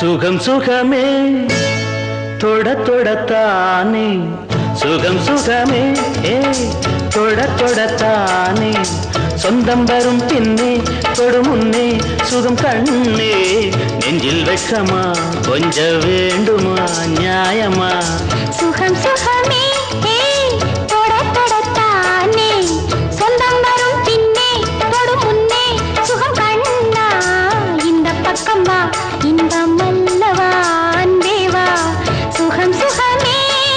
சுகம் சுகமே தொட தொடத்தானே சுகம் சுகமே ஏ தொட தொடத்தானே சொந்தம் வரும் பின்னே தொடு முன்னே சுகம் கண்ணே நெஞ்சில் வெட்கமா கொஞ்ச வேண்டுமா நியாயமா சுகம் சுகமே ஏய் தொட தொடத்தானே சொந்தம் வரும் பின்னே தொடு முன்னே சுகம் கண்ணா இந்த பக்கம் வா இன்பம் அல்லவா அன்பே வா சுகம் சுகமே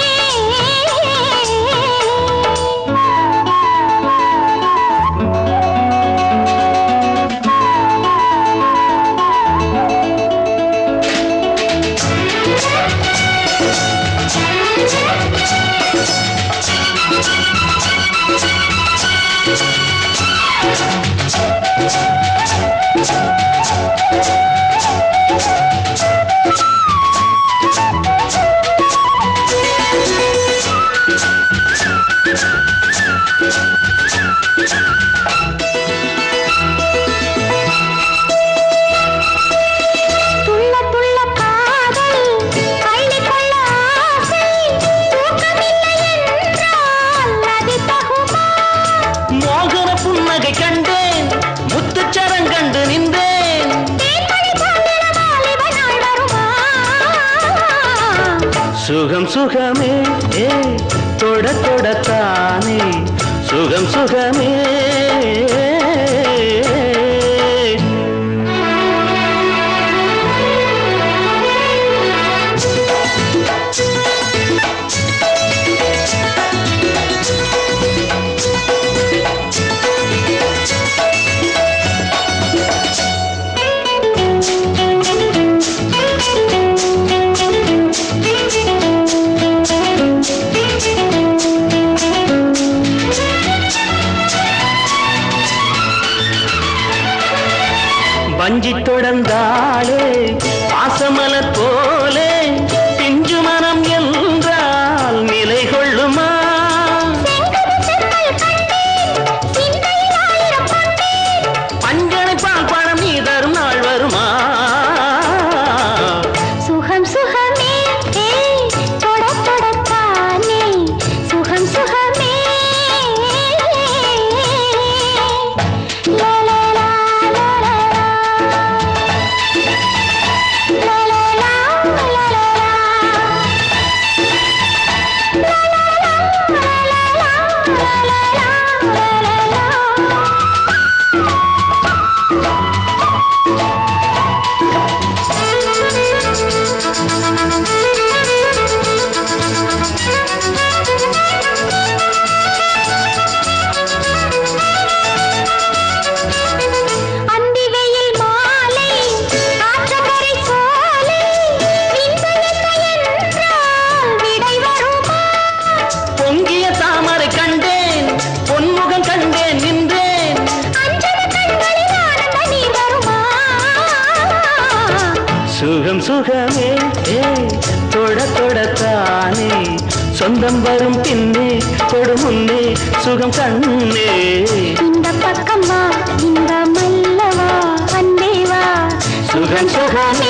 துள்ள துள்ள காதல் அள்ளிக் கொள்ள ஆசை தூக்கமில்லை என்றால் அது தகுமா மோகன புன்னகை கண்டேன் முத்துச்சரம் கண்டு நின்றேன் தேன்மணி போன்ற வாலிப நாள் வருமா சுகம் சுகமே ஏ தொட தொடத்தானே சுகம் சுகமே வஞ்சி தொடர்ந்தாளே பாசமலர் போலே பிஞ்சு மனம் என்றால் நிலை கொள்ளுமா செங்கது செங்கல் கண்டேன் சிந்தையில் ஆயிரம் கொண்டேன் பஞ்சனை பால் பழம் நீ தரும் நாள் வருமா சுகம் சுகமே ஏய் தொட தொடத்தானே சுகம் சுகமே லா லா லா லா லா லா லா லா லா லா அந்தி வெயில் மாலை ஆற்றங்கரை சோலை விந்து என்ன என்றால் விடை வருமா பொங்கிய தாமரை கண்டேன் பொன்முகம் கண்டேன் நின்றேன் அஞ்சன கண்களில் ஆனந்த நீர் வருமா சுகம் சுகமே ஏ தொட தொடத்தானே சொந்தம் வரும் பின்னே கொடு முன்னே சுகம் கண்ணே இந்த பக்கம் வா இந்த மல்லவா அன்பே வா சுகம் சுகமே